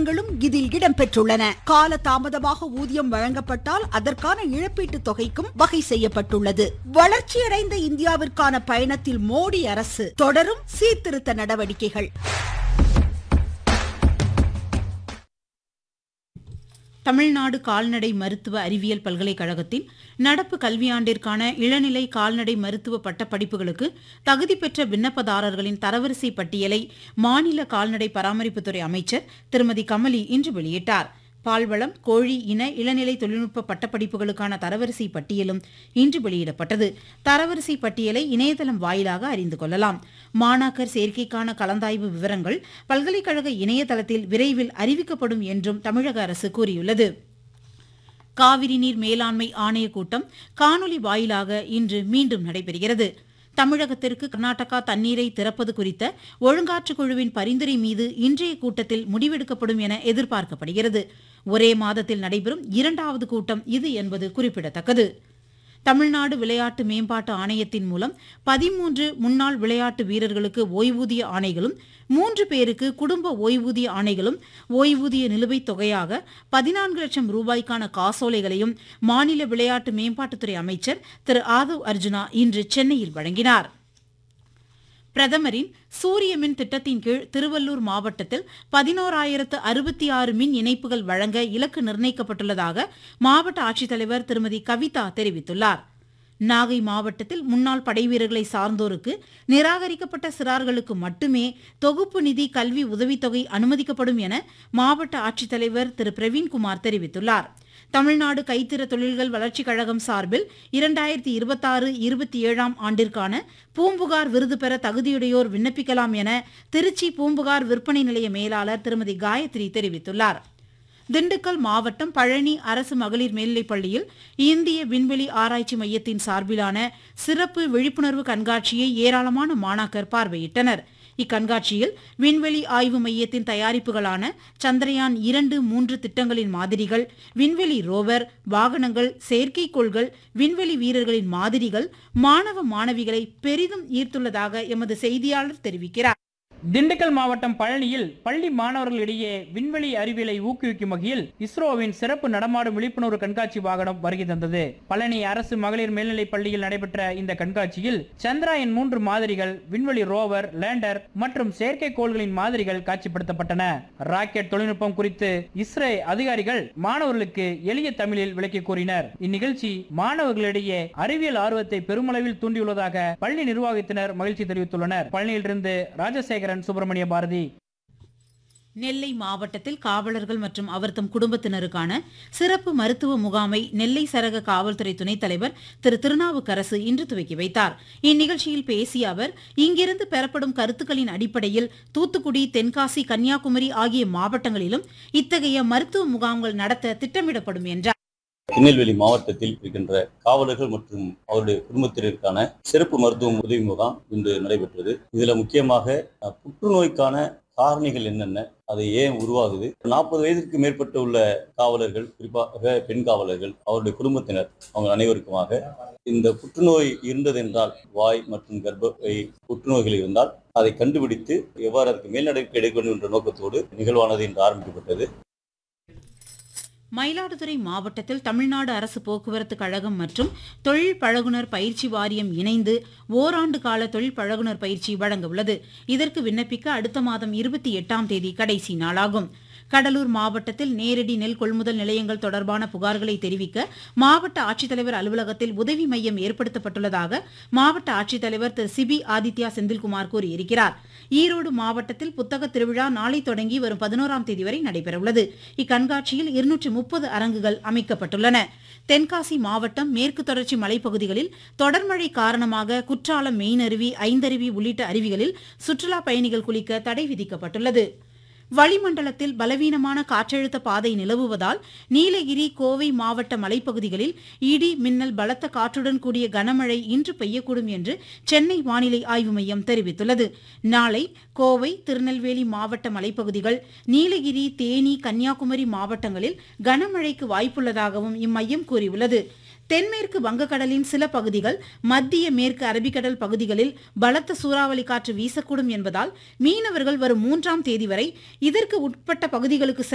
விவரங்களும் இதில் இடம்பெற்றுள்ளன கால தாமதமாக ஊதியம் வழங்கப்பட்டால் அதற்கான இழப்பீட்டுத் தொகைக்கும் வகை செய்யப்பட்டுள்ளது வளர்ச்சியடைந்த இந்தியாவிற்கான பயணத்தில் மோடி அரசு தொடரும் சீர்திருத்த நடவடிக்கைகள் தமிழ்நாடு கால்நடை மருத்துவ அறிவியல் பல்கலைக்கழகத்தின் நடப்பு கல்வியாண்டிற்கான இளநிலை கால்நடை மருத்துவ பட்டப்படிப்புகளுக்கு தகுதி பெற்ற விண்ணப்பதாரர்களின் தரவரிசை பட்டியலை மாநில கால்நடை பராமரிப்புத்துறை அமைச்சர் திருமதி கமலி இன்று வெளியிட்டார் பால்வளம் கோழி இன இளநிலை தொழில்நுட்ப பட்டப்படிப்புகளுக்கான தரவரிசை பட்டியலும் இன்று வெளியிடப்பட்டது தரவரிசை பட்டியலை இணையதளம் வாயிலாக அறிந்து கொள்ளலாம் மாணாக்கர் சேர்க்கைக்கான கலந்தாய்வு விவரங்கள் பல்கலைக்கழக இணையதளத்தில் விரைவில் அறிவிக்கப்படும் என்றும் தமிழக அரசு கூறியுள்ளது காவிரி நீர் மேலாண்மை ஆணையக் கூட்டம் காணொலி வாயிலாக இன்று மீண்டும் நடைபெறுகிறது தமிழகத்திற்கு கர்நாடகா தண்ணீரை திறப்பது குறித்த ஒழுங்காற்றுக் குழுவின் பரிந்துரை மீது இன்றைய கூட்டத்தில் முடிவெடுக்கப்படும் என எதிர்பார்க்கப்படுகிறது ஒரே மாதத்தில் நடைபெறும் இரண்டாவது கூட்டம் இது என்பது குறிப்பிடத்தக்கது தமிழ்நாடு விளையாட்டு மேம்பாட்டு ஆணையத்தின் மூலம் பதிமூன்று முன்னாள் விளையாட்டு வீரர்களுக்கு ஓய்வூதிய ஆணைகளும் மூன்று பேருக்கு குடும்ப ஓய்வூதிய ஆணைகளும் ஓய்வூதிய நிலுவைத் தொகையாக பதினான்கு லட்சம் ரூபாய்க்கான காசோலைகளையும் மாநில விளையாட்டு மேம்பாட்டுத்துறை அமைச்சர் திரு ஆதவ் அர்ஜுனா இன்று சென்னையில் வழங்கினார் பிரதமரின் சூரிய மின் திட்டத்தின் கீழ் திருவள்ளூர் மாவட்டத்தில் பதினோராயிரத்து அறுபத்தி ஆறு மின் இணைப்புகள் வழங்க இலக்கு நிர்ணயிக்கப்பட்டுள்ளதாக மாவட்ட ஆட்சித்தலைவர் திருமதி கவிதா தெரிவித்துள்ளார் நாகை மாவட்டத்தில் முன்னாள் படைவீரர்களை சார்ந்தோருக்கு நிராகரிக்கப்பட்ட சிறார்களுக்கு மட்டுமே தொகுப்பு நிதி கல்வி உதவித்தொகை அனுமதிக்கப்படும் என மாவட்ட ஆட்சித்தலைவர் திரு பிரவீன்குமார் தெரிவித்துள்ளார் தமிழ்நாடு கைத்திற தொழில்கள் வளர்ச்சிக் கழகம் சார்பில் இரண்டாயிரத்தி இருபத்தாறு இருபத்தி ஏழாம் ஆண்டிற்கான பூம்புகார் விருது பெற தகுதியுடையோர் விண்ணப்பிக்கலாம் என திருச்சி பூம்புகார் விற்பனை நிலைய மேலாளர் திருமதி காயத்ரி தெரிவித்துள்ளார் திண்டுக்கல் மாவட்டம் பழனி அரசு மகளிர் மேல்நிலைப் பள்ளியில் இந்திய விண்வெளி ஆராய்ச்சி மையத்தின் சார்பிலான சிறப்பு விழிப்புணர்வு கண்காட்சியை ஏராளமான மாணாக்கர் பார்வையிட்டனர் இக்கண்காட்சியில் விண்வெளி ஆய்வு மையத்தின் தயாரிப்புகளான சந்திரயான் இரண்டு மூன்று திட்டங்களின் மாதிரிகள் விண்வெளி ரோவர் வாகனங்கள் செயற்கைக்கோள்கள் விண்வெளி வீரர்களின் மாதிரிகள் மாணவ மாணவிகளை பெரிதும் ஈர்த்துள்ளதாக எமது செய்தியாளர் தெரிவிக்கிறார் திண்டுக்கல் மாவட்டம் பழனியில் பள்ளி மாணவர்களிடையே விண்வெளி அறிவியலை ஊக்குவிக்கும் வகையில் இஸ்ரோவின் சிறப்பு நடமாடும் விழிப்புணர்வு கண்காட்சி வாகனம் வருகை தந்தது பழனி அரசு மகளிர் மேல்நிலைப் பள்ளியில் நடைபெற்ற இந்த கண்காட்சியில் சந்திராயன் மூன்று மாதிரிகள் விண்வெளி ரோவர் லேண்டர் மற்றும் செயற்கைக்கோள்களின் மாதிரிகள் காட்சிப்படுத்தப்பட்டன ராக்கெட் தொழில்நுட்பம் குறித்து இஸ்ரோ அதிகாரிகள் மாணவர்களுக்கு எளிய தமிழில் விளக்கி கூறினர் இந்நிகழ்ச்சி மாணவர்களிடையே அறிவியல் ஆர்வத்தை பெருமளவில் தூண்டியுள்ளதாக பள்ளி நிர்வாகத்தினர் மகிழ்ச்சி தெரிவித்துள்ளனர் பழனியிலிருந்து ராஜசேகரன் சுப்பிரமணிய பாரதி நெல்லை மாவட்டத்தில் காவலர்கள் மற்றும் அவர்தம் குடும்பத்தினருக்கான சிறப்பு மருத்துவ முகாமை நெல்லை சரக காவல்துறை துணைத் தலைவர் திரு திருநாவுக்கரசு இன்று துவக்கி வைத்தார் இந்நிகழ்ச்சியில் பேசிய அவர் இங்கிருந்து பெறப்படும் கருத்துக்களின் அடிப்படையில் தூத்துக்குடி தென்காசி கன்னியாகுமரி ஆகிய மாவட்டங்களிலும் இத்தகைய மருத்துவ முகாம்கள் நடத்த திட்டமிடப்படும் என்றார் திருநெல்வேலி மாவட்டத்தில் இருக்கின்ற காவலர்கள் மற்றும் அவருடைய குடும்பத்தினருக்கான சிறப்பு மருத்துவ உதவி முகாம் இன்று நடைபெற்றது இதுல முக்கியமாக அஹ், புற்றுநோய்க்கான காரணிகள் என்னென்ன அது ஏன் உருவாகுது நாற்பது வயதிற்கு மேற்பட்ட உள்ள காவலர்கள் குறிப்பாக பெண் காவலர்கள் அவருடைய குடும்பத்தினர் அவங்க அனைவருக்குமாக இந்த புற்றுநோய் இருந்ததென்றால் வாய் மற்றும் கர்ப்பப்பை புற்றுநோய்கள் இருந்தால் அதை கண்டுபிடித்து எவ்வாறு அதுக்கு மேல் நடவடிக்கை எடுக்க வேண்டும் என்ற நோக்கத்தோடு நிகழ்வானது இன்று ஆரம்பிக்கப்பட்டது மயிலாடுதுறை மாவட்டத்தில் தமிழ்நாடு அரசு போக்குவரத்து கழகம் மற்றும் தொழில் பழகுனர் பயிற்சி வாரியம் இணைந்து ஓராண்டு கால தொழில் பழகுனர் பயிற்சி வழங்க உள்ளது இதற்கு விண்ணப்பிக்க அடுத்த மாதம் இருபத்தி எட்டாம் தேதி கடைசி நாளாகும் கடலூர் மாவட்டத்தில் நேரடி நெல் கொள்முதல் நிலையங்கள் தொடர்பான புகார்களை தெரிவிக்க மாவட்ட ஆட்சித்தலைவர் அலுவலகத்தில் உதவி மையம் ஏற்படுத்தப்பட்டுள்ளதாக மாவட்ட ஆட்சித்தலைவர் திரு சிபி ஆதித்யா செந்தில்குமார் கூறியிருக்கிறார் ஈரோடு மாவட்டத்தில் புத்தக திருவிழா நாளை தொடங்கி வரும் பதினோராம் தேதி வரை நடைபெறவுள்ளது இக்கண்காட்சியில் இருநூற்று முப்பது அரங்குகள் அமைக்கப்பட்டுள்ளன தென்காசி மாவட்டம் மேற்கு தொடர்ச்சி மலைப்பகுதிகளில் தொடர்மழை காரணமாக குற்றாலம் மெயினருவி ஐந்தருவி உள்ளிட்ட அருவிகளில் சுற்றுலா பயணிகள் குளிக்க தடை விதிக்கப்பட்டுள்ளது வளிமண்டலத்தில் பலவீனமான காற்றழுத்த பாதை நிலவுவதால் நீலகிரி கோவை மாவட்ட மலைப்பகுதிகளில் இடி மின்னல் பலத்த காற்றுடன் கூடிய கனமழை இன்று பெய்யக்கூடும் என்று சென்னை வானிலை ஆய்வு மையம் தெரிவித்துள்ளது நாளை கோவை திருநெல்வேலி மாவட்ட மலைப்பகுதிகள் நீலகிரி தேனி கன்னியாகுமரி மாவட்டங்களில் கனமழைக்கு வாய்ப்புள்ளதாகவும் இம்மையம் கூறியுள்ளது தென்மேற்கு வங்கக்கடலின் சில பகுதிகள் மத்திய மேற்கு அரபிக்கடல் பகுதிகளில் பலத்த சூறாவளி காற்று வீசக்கூடும் என்பதால் மீனவர்கள் வரும் மூன்றாம் தேதி வரை இதற்கு உட்பட்ட பகுதிகளுக்கு